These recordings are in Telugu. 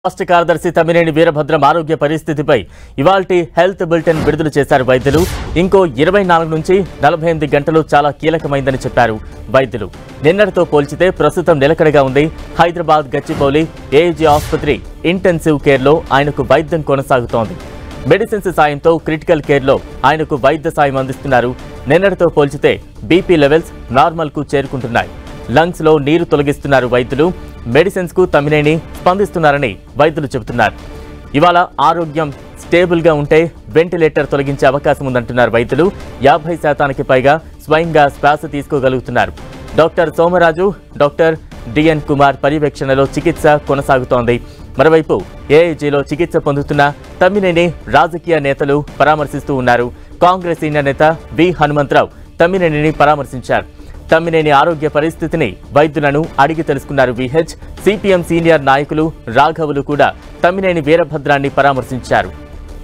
రాష్ట్ర కార్యదర్శి తమ్మినేని వీరభద్రం ఆరోగ్య పరిస్థితిపై ఇవాల్టి హెల్త్ బులెటిన్ విడుదల చేశారు వైద్యులు ఇంకో ఇరవై నాలుగు నుంచి నలభై ఎనిమిది గంటలు చాలా కీలకమైందని చెప్పారు వైద్యులు నిన్నటితో పోల్చితే ప్రస్తుతం నిలకడగా ఉంది హైదరాబాద్ గచ్చిబౌలి ఏజీ ఆసుపత్రి ఇంటెన్సివ్ కేర్లో ఆయనకు వైద్యం కొనసాగుతోంది మెడిసిన్స్ సాయంతో క్రిటికల్ కేర్లో ఆయనకు వైద్య సాయం అందిస్తున్నారు నిన్నటితో పోల్చితే బీపీ లెవెల్స్ నార్మల్కు చేరుకుంటున్నాయి లంగ్స్ లో నీరు తొలగిస్తున్నారు వైద్యులు మెడిసిన్స్ కు తమ్మినేని స్పందిస్తున్నారని వైద్యులు చెబుతున్నారు ఇవాళ ఆరోగ్యం స్టేబుల్ గా ఉంటే వెంటిలేటర్ తొలగించే అవకాశం ఉందంటున్నారు వైద్యులు యాభై శాతానికి పైగా స్వయంగా శ్వాస తీసుకోగలుగుతున్నారు doctor Somaraju doctor DN Kumar పర్యవేక్షణలో చికిత్స కొనసాగుతోంది మరోవైపు ఏఐజీలో చికిత్స పొందుతున్న తమ్మినేని రాజకీయ నేతలు పరామర్శిస్తూ ఉన్నారు కాంగ్రెస్ సీనియర్ నేత వి హనుమంతరావు తమ్మినేనిని పరామర్శించారు తమ్మినేని ఆరోగ్య పరిస్థితిని వైద్యులను అడిగి తెలుసుకున్నారు విహెచ్ సిపిఎం సీనియర్ నాయకులు రాఘవులు కూడా తమ్మినేని వీరభద్రాన్ని పరామర్శించారు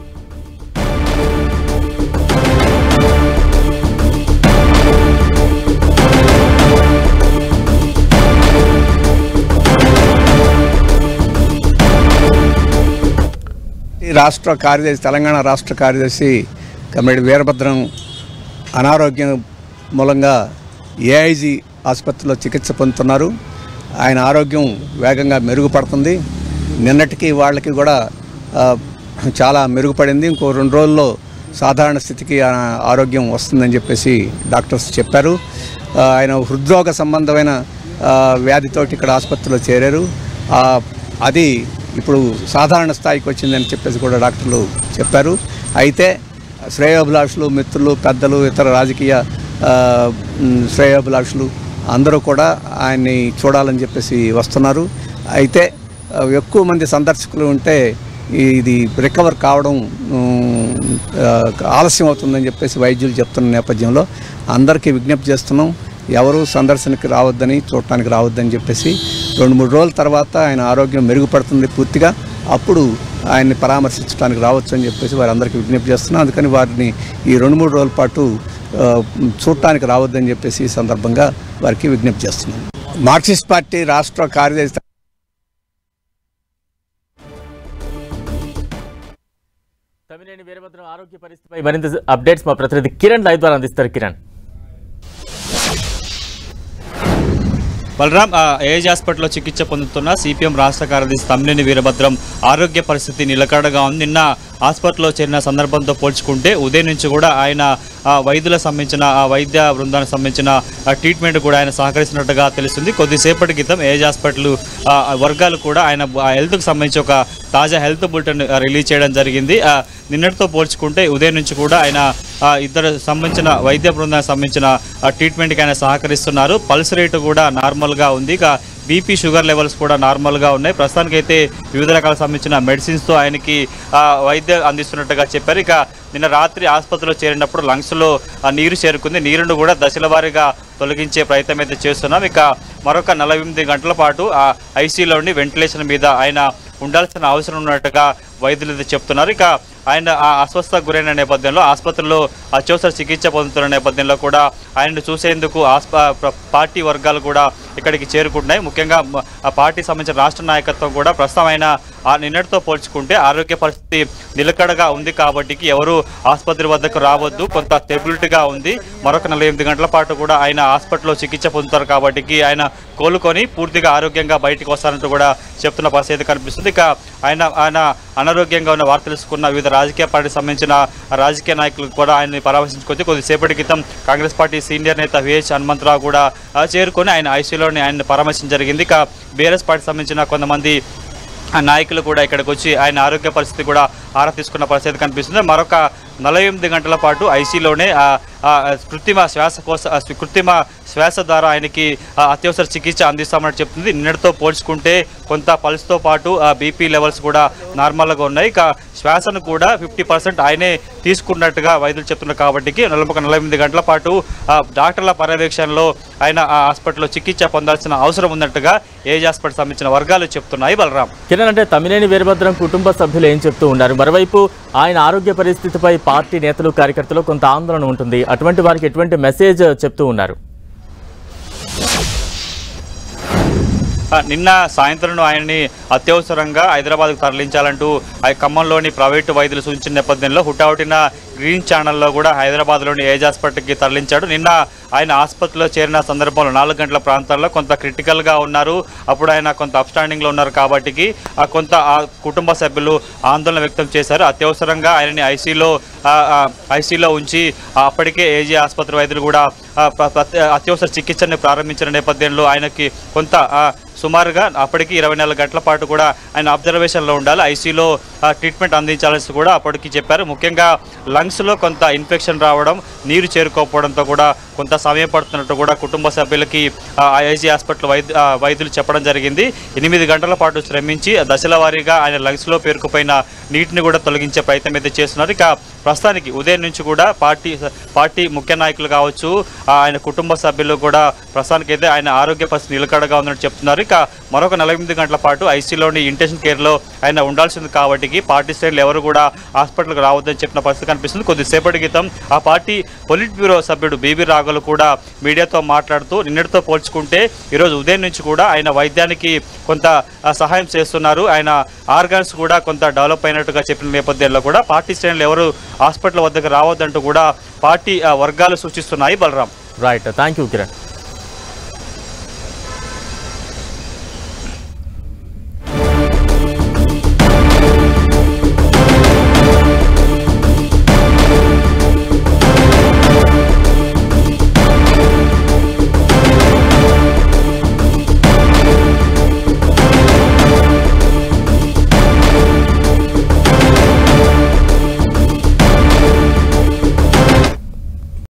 ఈ రాష్ట్ర కార్యదర్శి తెలంగాణ రాష్ట్ర కార్యదర్శి కమిటీ వీరభద్రం అనారోగ్యం మూలంగా ఏఐజీ ఆసుపత్రిలో చికిత్స పొందుతున్నారు ఆయన ఆరోగ్యం వేగంగా మెరుగుపడుతుంది నిన్నటికి వాళ్ళకి కూడా ఆ, చాలా మెరుగుపడింది ఇంకో రెండు రోజుల్లో సాధారణ స్థితికి ఆ ఆరోగ్యం వస్తుందని చెప్పేసి డాక్టర్స్ చెప్పారు ఆ, ఆయన హృద్రోగ సంబంధమైన ఆ, వ్యాధితోటి ఇక్కడ ఆసుపత్రిలో చేరారు ఆ, అది ఇప్పుడు సాధారణ స్థాయికి వచ్చిందని చెప్పేసి కూడా డాక్టర్లు చెప్పారు అయితే శ్రేయోభిలాషులు మిత్రులు పెద్దలు ఇతర రాజకీయ ఆ, మ్, శ్రేయోభిలాషులు అందరూ కూడా ఆయన్ని చూడాలని చెప్పేసి వస్తున్నారు అయితే ఆ, ఎక్కువ మంది సందర్శకులు ఉంటే ఇది రికవర్ కావడం ఉమ్, ఆ, ఆలస్యం అవుతుందని చెప్పేసి వైద్యులు చెప్తున్న నేపథ్యంలో అందరికీ విజ్ఞప్తి చేస్తున్నాం ఎవరు సందర్శనకి రావద్దని చూడటానికి రావద్దని చెప్పేసి రెండు మూడు రోజుల తర్వాత ఆయన ఆరోగ్యం మెరుగుపడుతుంది పూర్తిగా అప్పుడు ఆయన్ని పరామర్శించడానికి రావచ్చు అని చెప్పేసి వారందరికీ విజ్ఞప్తి చేస్తున్నాం అందుకని వారిని ఈ రెండు మూడు రోజుల పాటు ఆ, చూడటానికి రావద్దని చెప్పేసి ఈ సందర్భంగా వారికి విజ్ఞప్తి చేస్తున్నాం మార్క్సిస్ట్ పార్టీ రాష్ట్ర కార్యదర్శి తమ్మినేని వీరభద్రం ఆరోగ్య పరిస్థితిపై మరింత అప్డేట్స్ మా ప్రతినిధి కిరణ్ లైవ్ ద్వారా అందిస్తారు కిరణ్ బలరాం ఆ, ఏజ్ హాస్పిటల్లో చికిత్స పొందుతున్న సిపిఎం రాష్ట్ర కార్యదర్శి తమ్మినేని వీరభద్రం ఆరోగ్య పరిస్థితి నిలకడగా ఉంది నిన్న హాస్పిటల్లో చేరిన సందర్భంతో పోల్చుకుంటే ఉదయం నుంచి కూడా ఆయన ఆ, వైద్యులకు సంబంధించిన ఆ వైద్య బృందానికి సంబంధించిన ఆ, ట్రీట్మెంట్ కూడా ఆయన సహకరిస్తున్నట్టుగా తెలుస్తుంది కొద్దిసేపటి క్రితం ఏజ్ హాస్పిటల్ ఆ, వర్గాలు కూడా ఆయన ఆ హెల్త్కి సంబంధించి ఒక తాజా హెల్త్ బులెటిన్ ఆ, రిలీజ్ చేయడం జరిగింది ఆ, నిన్నటితో పోల్చుకుంటే ఉదయం నుంచి కూడా ఆయన ఆ, ఇద్దరు సంబంధించిన వైద్య బృందానికి సంబంధించిన ఆ, ట్రీట్మెంట్కి ఆయన సహకరిస్తున్నారు పల్స్ రేటు కూడా నార్మల్గా ఉంది ఇక బీపీ షుగర్ లెవెల్స్ కూడా నార్మల్గా ఉన్నాయి ప్రస్తుతానికైతే వివిధ రకాలకు సంబంధించిన మెడిసిన్స్తో ఆయనకి ఆ, వైద్యం అందిస్తున్నట్టుగా చెప్పారు ఇక నిన్న రాత్రి ఆసుపత్రిలో చేరినప్పుడు లంగ్స్లో ఆ నీరు చేరుకుంది నీరును కూడా దశల వారీగా తొలగించే ప్రయత్నం అయితే చేస్తున్నాం ఇక మరొక నలభై ఎనిమిది గంటల పాటు ఆ ఐసీలోని వెంటిలేషన్ మీద ఆయన ఉండాల్సిన అవసరం ఉన్నట్టుగా వైద్యులు అయితే చెప్తున్నారు ఇక ఆయన ఆ అస్వస్థతకు గురైన నేపథ్యంలో ఆసుపత్రిలో అత్యవసర చికిత్స పొందుతున్న నేపథ్యంలో కూడా ఆయనను చూసేందుకు ఆస్ప ప్ర- పార్టీ వర్గాలు కూడా ఇక్కడికి చేరుకుంటున్నాయి ముఖ్యంగా మ- ఆ పార్టీ సంబంధించిన రాష్ట్ర నాయకత్వం కూడా ప్రస్తుతం ఆయన ఆ నిన్నటితో పోల్చుకుంటే ఆరోగ్య పరిస్థితి నిలకడగా ఉంది కాబట్టి ఎవరు ఆసుపత్రి వద్దకు రావద్దు కొంత స్టెబిలిటీగా ఉంది మరొక నలభై ఎనిమిది గంటల పాటు కూడా ఆయన హాస్పిటల్లో చికిత్స పొందుతారు కాబట్టి ఆయన కోలుకొని పూర్తిగా ఆరోగ్యంగా బయటికి వస్తారంటూ కూడా చెప్తున్న పరిస్థితి కనిపిస్తుంది ఇక ఆయన ఆయన అనారోగ్యంగా ఉన్న వార్త తెలుసుకున్న వివిధ రాజకీయ పార్టీకి సంబంధించిన రాజకీయ నాయకులు కూడా ఆయన్ని పరామర్శించుకొచ్చి కొద్దిసేపటి క్రితం కాంగ్రెస్ పార్టీ సీనియర్ నేత విహెచ్ హనుమంతరావు కూడా ఆ, చేరుకొని ఆయన ఐసీయూలోని ఆయన పరామర్శించడం జరిగింది ఇక బీఆర్ఎస్ పార్టీకి సంబంధించిన కొంతమంది ఆ నాయకులు కూడా ఇక్కడికి వచ్చి ఆయన ఆరోగ్య పరిస్థితి కూడా ఆరా తీసుకున్న పరిస్థితి కనిపిస్తుంది మరొక నలభై ఎనిమిది గంటల పాటు ఐసీలోనే కృత్రిమ శ్వాసకోశ ఆ, కృత్రిమ శ్వాస ద్వారా ఆయనకి ఆ, అత్యవసర చికిత్స అందిస్తామని చెప్తుంది నిన్నటితో పోల్చుకుంటే కొంత పల్స్తో పాటు బీపీ లెవెల్స్ కూడా నార్మల్గా ఉన్నాయి ఇక శ్వాసను కూడా ఫిఫ్టీ పర్సెంట్ ఆయనే తీసుకున్నట్టుగా వైద్యులు చెప్తున్నారు కాబట్టి నలభై ఒక నలభై ఎనిమిది గంటల పాటు ఆ, డాక్టర్ల పర్యవేక్షణలో ఆయన ఆ హాస్పిటల్లో చికిత్స పొందాల్సిన అవసరం ఉన్నట్టుగా ఏజ్ హాస్పిటల్ సంబంధించిన వర్గాలు చెప్తున్నాయి బలరాం కిరణ్ అంటే తమ్మినేని వీరభద్రం కుటుంబ సభ్యులు ఏం చెప్తూ ఉన్నారు మరోవైపు ఆయన ఆరోగ్య పరిస్థితిపై పార్టీ నేతలు కార్యకర్తలు కొంత ఆందోళన ఉంటుంది అటువంటి వారికి ఎటువంటి మెసేజ్ చెప్తూ ఉన్నారు ఆ, నిన్న సాయంత్రం ఆయన్ని అత్యవసరంగా హైదరాబాద్కు తరలించాలంటూ ఆ ఖమ్మంలోని ప్రైవేటు వైద్యులు సూచించిన నేపథ్యంలో హుటాహుటిన గ్రీన్ ఛానల్లో కూడా హైదరాబాద్లోని ఏజ్ హాస్పిటల్కి తరలించాడు నిన్న ఆయన ఆసుపత్రిలో చేరిన సందర్భంలో నాలుగు గంటల ప్రాంతాల్లో కొంత క్రిటికల్గా ఉన్నారు అప్పుడు ఆయన కొంత అప్స్టాండింగ్లో ఉన్నారు కాబట్టి ఆ కొంత ఆ కుటుంబ సభ్యులు ఆందోళన వ్యక్తం చేశారు అత్యవసరంగా ఆయనని ఐసీలో ఐసీలో ఉంచి ఆ, అప్పటికే ఏజీ ఆసుపత్రి వైద్యులు కూడా ఆ, ప్ర- ప్ర- అత్యవసర చికిత్సని ప్రారంభించిన నేపథ్యంలో ఆయనకి కొంత ఆ, సుమారుగా అప్పటికి ఇరవై నాలుగు గంటల పాటు కూడా ఆయన అబ్జర్వేషన్లో ఉండాలి ఐసీలో ట్రీట్మెంట్ అందించాల్సి కూడా అప్పటికి చెప్పారు ముఖ్యంగా లంగ్స్లో కొంత ఇన్ఫెక్షన్ రావడం నీరు చేరుకోకపోవడంతో కూడా కొంత సమయం పడుతున్నట్టు కూడా కుటుంబ సభ్యులకి ఐజీ హాస్పిటల్ వైద్య ఆ, వైద్యులు చెప్పడం జరిగింది ఎనిమిది గంటల పాటు శ్రమించి దశల వారీగా ఆయన లంగ్స్లో పేరుకుపోయిన నీటిని కూడా తొలగించే ప్రయత్నం అయితే చేస్తున్నారు ఇక ప్రస్తుతానికి ఉదయం నుంచి కూడా పార్టీ పార్టీ ముఖ్య నాయకులు కావచ్చు ఆ, ఆయన కుటుంబ సభ్యులు కూడా ప్రస్తుతానికి అయితే ఆయన ఆరోగ్య పరిస్థితి నిలకడగా ఉందని చెప్తున్నారు ఇక మరొక నలభై ఎనిమిది గంటల పాటు ఐసీలోని ఇంటెన్షన్ కేర్లో ఆయన ఉండాల్సింది కాబట్టి పార్టీ శ్రేణులు ఎవరు కూడా హాస్పిటల్కి రావద్దని చెప్పిన పరిస్థితి కనిపిస్తుంది కొద్దిసేపటి క్రితం ఆ పార్టీ పొలిట్ బ్యూరో సభ్యుడు బీబీ రాఘవులు కూడా మీడియాతో మాట్లాడుతూ నిన్నటితో పోల్చుకుంటే ఈరోజు ఉదయం నుంచి కూడా ఆయన వైద్యానికి కొంత ఆ, సహాయం చేస్తున్నారు ఆయన ఆర్గాన్స్ కూడా కొంత డెవలప్ అయినట్టుగా చెప్పిన నేపథ్యంలో కూడా పార్టీ శ్రేణులు ఎవరు హాస్పిటల్ వద్దకు రావద్దంటూ కూడా పార్టీ ఆ, వర్గాలు సూచిస్తున్నాయి Balaram right thank you Kiran